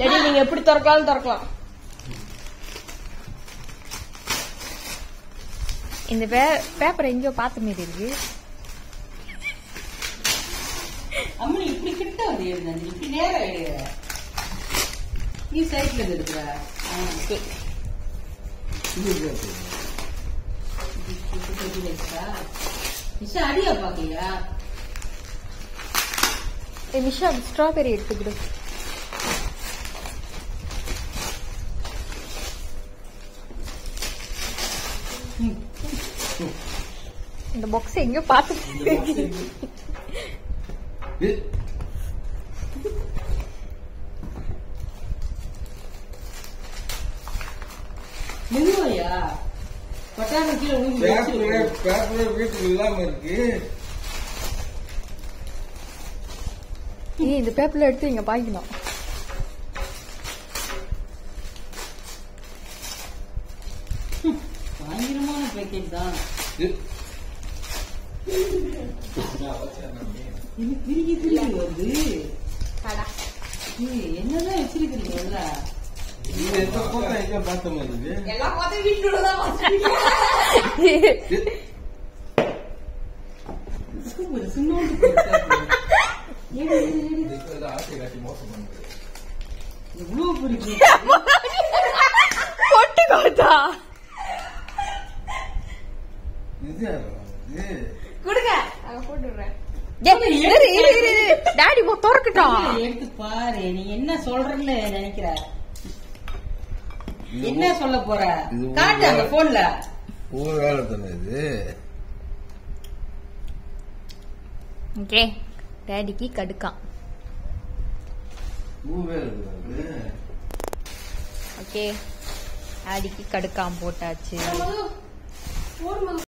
Daddy நீங்க எப்படி திறக்கலாம் திறக்கலாம் இந்த பேப்பர் எங்கேயோ பார்த்த மாரி இருக்கு அம்மா நீ இப்படி கிட்ட வந்து எழுத நீ இப்படி நேரம் எழுத நீ சைட்ல இருந்து இருக்கிற நிஷா அடியா பாக்கலையா ஏ நிஷா ஸ்ட்ராபெரி எடுத்துக்கிடு இந்த பாக்ஸ் எங்கேயோ பார்த்து மெதுவாயா பட்டாணம் கீழே விழுந்து பேப்பர் வச்சிருக்கு. பேப்பர் வீட்டுக்கு இல்லாம இருக்கு நீ இந்த பேப்பர்ல எடுத்து இங்க பாய்க்கணும் பயங்கரமான பேக்கெட் தான் இது இது திரும்பி திரும்பி வருது ஏய், என்னதான் வச்சிருக்கீங்க உள்ள இது எந்த போட்டோ எங்க பார்த்த மாதிரி இருக்கு எல்லா பார்த்து வீட்டோட தான் சூப்பர் சின்னோண்டு போயிருக்கு. ஏடு, ஏடு, ஏடு. ஆசை காட்டி மோசம் பண்றது இவ்வளவு பெரிய packet. பொட்டு கோத்தா இது யாரா? இது கொடுங்க நாங்க போட்டு விடுறேன் இரு இரு இரு இரு. டாடி மோ திறக்கட்டும் எடுத்து பாரு நீ என்ன சொல்றன்னு நினைக்கிற என்ன சொல்ல போற இது ஒரு காட்டு அந்த வேலை. போன்ல ஒரு வேலை தானே இது ஓகே டாடிக்கு கடுக்கான் ஒரு வேலை தானே இது ஓகே டாடிக்கு கடுக்கான் போட்டாச்சு போடுமா